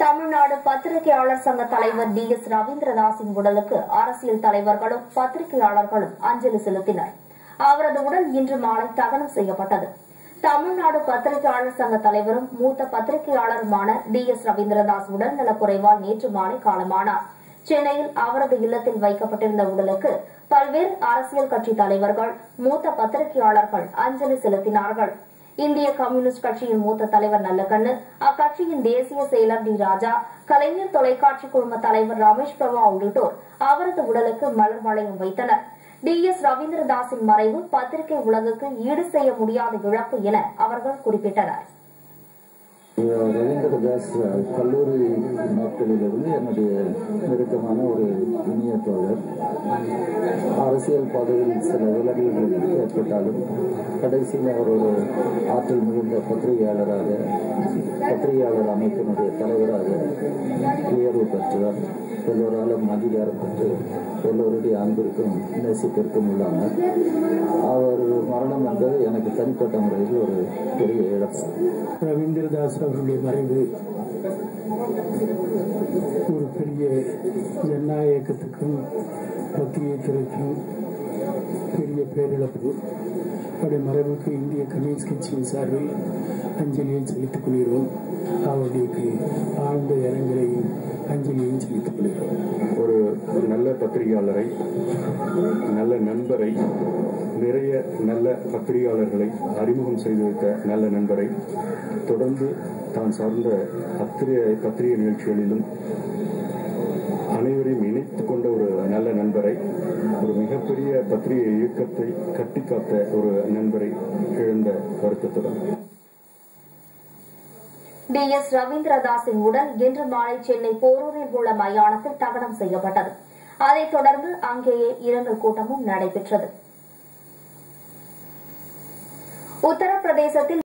தமிழ்நாடு பத்திரிகையாளர் சங்க தலைவர் டி எஸ் ரவீந்திரதாஸின் உடலுக்கு அரசியல் தலைவர்களும் பத்திரிகையாளர்களும் அஞ்சலி செலுத்தினர் அவரது உடல் இன்று மாலை தகனம் செய்யப்பட்டது தமிழ்நாடு பத்திரிகையாளர் சங்க தலைவரும் மூத்த பத்திரிகையாளருமான டி எஸ் ரவீந்திரதாஸ் உடல் நலக்குறைவால் நேற்று மாலை காலமானார் சென்னையில் அவரது இல்லத்தில் வைக்கப்பட்டிருந்த உடலுக்கு பல்வேறு அரசியல் கட்சி தலைவர்கள் மூத்த பத்திரிகையாளர்கள் அஞ்சலி செலுத்தினார்கள் இந்திய கம்யூனிஸ்ட் கட்சியின் மூத்த தலைவர் நல்லக்கண்ணு அக்கட்சியின் தேசிய செயலர் டி ராஜா கலைஞர் தொலைக்காட்சி குழும தலைவர் ரமேஷ் பிரபா உள்ளிட்டோர் அவரது உடலுக்கு மலர் வளையம் வைத்தனர் டி எஸ் ரவீந்திரதாஸின் மறைவு பத்திரிகை உலகுக்கு ஈடு செய்ய முடியாத இழப்பு என அவர்கள் குறிப்பிட்டனர் ரவீந்திரதாஸ் கல்லூரி நாட்களிலிருந்து என்னுடைய நெருக்கமான ஒரு இனிய தோழர் அரசியல் பாதையில் சில விலகல்கள் ஏற்பட்டாலும் கடைசியில் அவர் ஒரு ஆற்றல் மிகுந்த பத்திரிகையாளராக பத்திரிகையாளர் அமைப்பினுடைய தலைவராக உயர்வு பெற்றவர் எல்லோராலும் அங்கீகாரம் பெற்று எல்லோருடைய அன்பிற்கும் நேசிப்பிற்கும் உள்ளானார் அவர் மரணம் என்பது எனக்கு தனிப்பட்ட முறையில் ஒரு பெரிய இழப்பு ரவீந்திரதாஸ் அவருடைய மறைவு ஒரு பெரிய ஜனநாயக இயக்கத்துக்கும் பத்திரிகை துறைக்கும் பெரிய பேரிழப்பு அவருடைய மறைவுக்கு இந்திய கம்யூனிஸ்ட் கட்சியின் சார்பில் அஞ்சலியை செலுத்திக் கொள்கிறோம் அவருடைய ஆழ்ந்த இரங்கலையும் அஞ்சலியையும் செலுத்திக் கொள்கிறோம் ஒரு நல்ல பத்திரிகையாளரை நல்ல நண்பரை நிறைய நல்ல பத்திரிகையாளர்களை அறிமுகம் செய்து வைத்த நல்ல நண்பரை தொடர்ந்து தான் சார்ந்த பத்திரிகை பத்திரிகை நிகழ்ச்சிகளிலும் அனைவரையும் இணைத்துக் கொண்ட ஒரு நல்ல நண்பரை ஒரு மிகப்பெரிய பத்திரிகை இயக்கத்தை கட்டிக்காத்த ஒரு நண்பரை இழந்த வருத்தத்துடன் டி எஸ் ரவீந்திரதாஸின் உடல் இன்று மாலை சென்னை போரூரில் உள்ள மயானத்தில் தகனம் செய்யப்பட்டது அதைத் தொடர்ந்து அங்கேயே இரங்கல் கூட்டமும் நடைபெற்றது உத்தரப்பிரதேசத்தில்